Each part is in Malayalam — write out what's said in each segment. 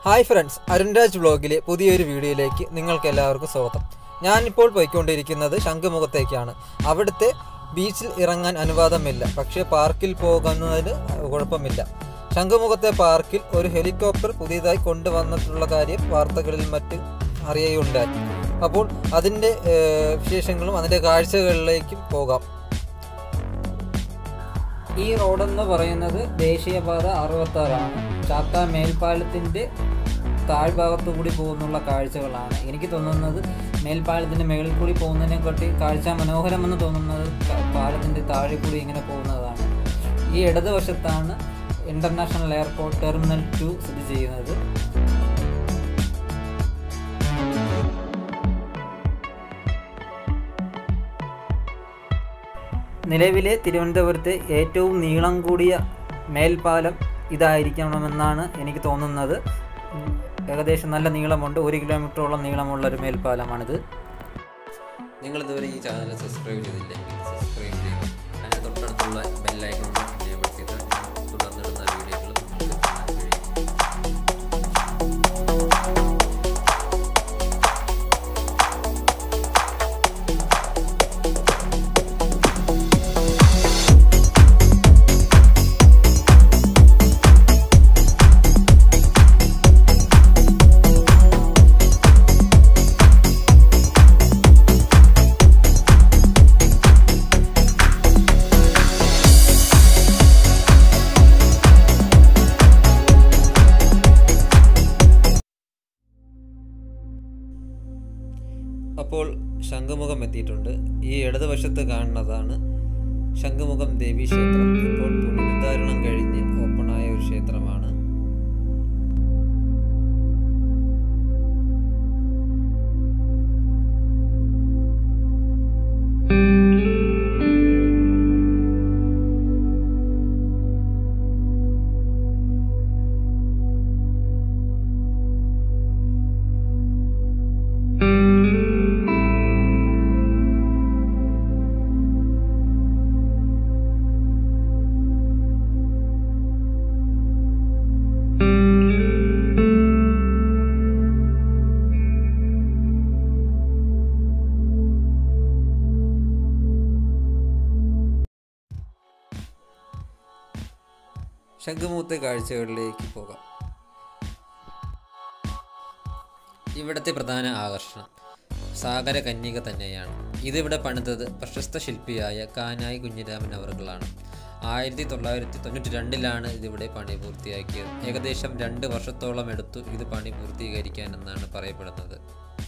ഹായ് ഫ്രണ്ട്സ് അരുൺരാജ് വ്ളോഗിലെ പുതിയൊരു വീഡിയോയിലേക്ക് നിങ്ങൾക്ക് എല്ലാവർക്കും സ്വാഗതം ഞാനിപ്പോൾ പോയിക്കൊണ്ടിരിക്കുന്നത് ശംഖുമുഖത്തേക്കാണ് അവിടുത്തെ ബീച്ചിൽ ഇറങ്ങാൻ അനുവാദമില്ല പക്ഷേ പാർക്കിൽ പോകുന്നതിന് കുഴപ്പമില്ല ശംഖുമുഖത്തെ പാർക്കിൽ ഒരു ഹെലികോപ്റ്റർ പുതിയതായി കൊണ്ടുവന്നിട്ടുള്ള കാര്യം വാർത്തകളിൽ മറ്റ് അറിയുകയുണ്ടായി അപ്പോൾ അതിൻ്റെ ഏഹ്, വിശേഷങ്ങളും അതിൻ്റെ കാഴ്ചകളിലേക്കും പോകാം ഈ റോഡെന്ന് പറയുന്നത് ദേശീയപാത അറുപത്താറാണ് ചാത്ത മേൽപ്പാലത്തിൻ്റെ താഴ്ഭാഗത്തു കൂടി പോകുന്നുള്ള കാഴ്ചകളാണ് എനിക്ക് തോന്നുന്നത് മേൽപ്പാലത്തിൻ്റെ മേളിൽ കൂടി പോകുന്നതിനെക്കാട്ടി കാഴ്ച മനോഹരമെന്ന് തോന്നുന്നത് ക- പാലത്തിൻ്റെ താഴെ കൂടി ഇങ്ങനെ പോകുന്നതാണ് ഈ ഇടതുവശത്താണ് ഇൻ്റർനാഷണൽ എയർപോർട്ട് ടെർമിനൽ ടു സ്ഥിതി ചെയ്യുന്നത് നിലവിലെ തിരുവനന്തപുരത്തെ ഏറ്റവും നീളം കൂടിയ മേൽപ്പാലം ഇതായിരിക്കണമെന്നാണ് എനിക്ക് തോന്നുന്നത് ഉം, ഏകദേശം നല്ല നീളമുണ്ട് ഒരു കിലോമീറ്ററോളം നീളമുള്ള ഒരു മേൽപ്പാലമാണിത് നിങ്ങൾ ഇതുവരെ ഈ ചാനൽ സബ്സ്ക്രൈബ് ചെയ്തില്ലെങ്കിൽ സബ്സ്ക്രൈബ് ചെയ്യുക അതിന് തൊട്ടടുത്തുള്ള ബെല്ലൈക്കൺ എനേബിൾ ചെയ്താൽ ഞാൻ തുടർന്നിടുന്ന വീഡിയോകൾ നിങ്ങൾക്ക് കാണാൻ കഴിയും അപ്പോൾ ശംഖുമുഖം എത്തിയിട്ടുണ്ട് ഈ ഇടതുവശത്ത് കാണുന്നതാണ് ശംഖുമുഖം ദേവി ക്ഷേത്രം ഇപ്പോൾ പുനരുദ്ധാരണം കഴിഞ്ഞ് ഓപ്പണായ ഒരു ക്ഷേത്രമാണ് ശംഖുമുഖത്തെ കാഴ്ചകളിലേക്ക് പോകാം ഇവിടുത്തെ പ്രധാന ആകർഷണം സാഗര കന്യക തന്നെയാണ് ഇതിവിടെ പണിതത് പ്രശസ്ത ശില്പിയായ കാനായി കുഞ്ഞിരാമൻ അവർകളാണ് ആയിരത്തി തൊള്ളായിരത്തി തൊണ്ണൂറ്റി രണ്ടിലാണ് ഇതിവിടെ പണി പൂർത്തിയാക്കിയത് ഏകദേശം രണ്ട് വർഷത്തോളം എടുത്തു ഇത് പണി പൂർത്തീകരിക്കാനെന്നാണ് പറയപ്പെടുന്നത്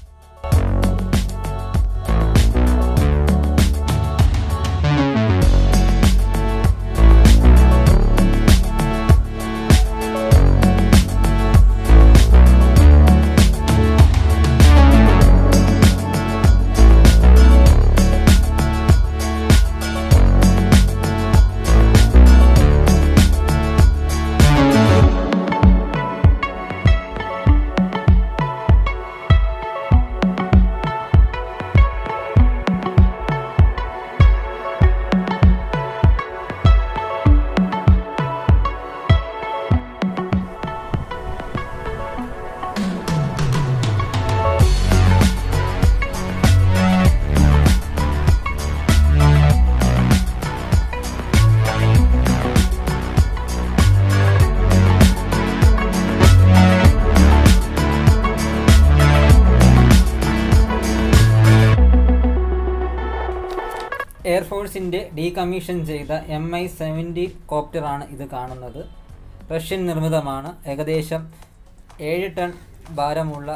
എയർഫോഴ്സിൻ്റെ ഡീകമ്മീഷൻ ചെയ്ത എം ഐ സെവൻറ്റി കോപ്റ്ററാണ് ഇത് കാണുന്നത് റഷ്യൻ നിർമ്മിതമാണ് ഏകദേശം ഏഴ് ടൺ ഭാരമുള്ള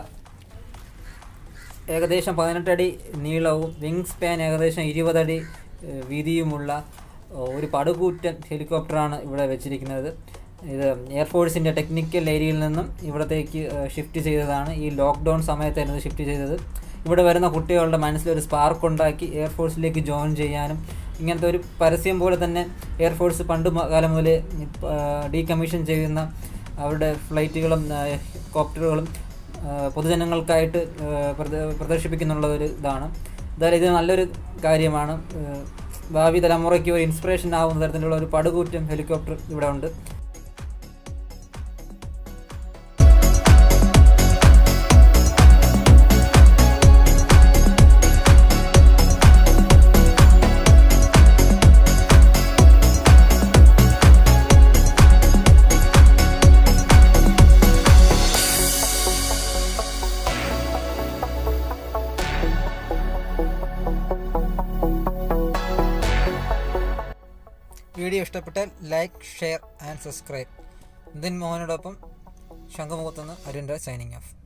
ഏകദേശം പതിനെട്ടടി നീളവും വിങ് സ്പാൻ ഏകദേശം ഇരുപതടി ഏഹ്, വീതിയുമുള്ള ഏഹ്, ഒരു പടുകൂറ്റൻ ഹെലികോപ്റ്ററാണ് ഇവിടെ വെച്ചിരിക്കുന്നത് ഇത് എയർഫോഴ്സിൻ്റെ ടെക്നിക്കൽ ഏരിയയിൽ നിന്നും ഇവിടത്തേക്ക് ഏഹ്, ഷിഫ്റ്റ് ചെയ്തതാണ് ഈ ലോക്ക്ഡൗൺ സമയത്തായിരുന്നു ഇത് ഷിഫ്റ്റ് ചെയ്തത് ഇവിടെ വരുന്ന കുട്ടികളുടെ മനസ്സിലൊരു സ്പാർക്ക് ഉണ്ടാക്കി എയർഫോഴ്സിലേക്ക് ജോയിൻ ചെയ്യാനും ഇങ്ങനത്തെ ഒരു പരസ്യം പോലെ തന്നെ എയർഫോഴ്സ് പണ്ട് മ- കാലം മുതലേ ഡീകമ്മീഷൻ ചെയ്യുന്ന അവരുടെ ഫ്ലൈറ്റുകളും കോപ്റ്ററുകളും പൊതുജനങ്ങൾക്കായിട്ട് ആ, പ്രദ- പ്രദർശിപ്പിക്കുന്നുള്ള ഒരു ഇതാണ് എന്തായാലും ഇത് നല്ലൊരു കാര്യമാണ് ആ, ഭാവി തലമുറയ്ക്ക് ഒരു ഇൻസ്പിറേഷൻ ആവുന്ന തരത്തിലുള്ള ഒരു പടുകൂറ്റൻ ഹെലികോപ്റ്റർ ഇവിടെ ഉണ്ട് ഇഷ്ടപ്പെട്ടാൽ like share and subscribe Indian മോഹനോടൊപ്പം ശംഖുമുഖത്തുനിന്ന് അരുൺ രാജ് സൈനിങ് ഓഫ്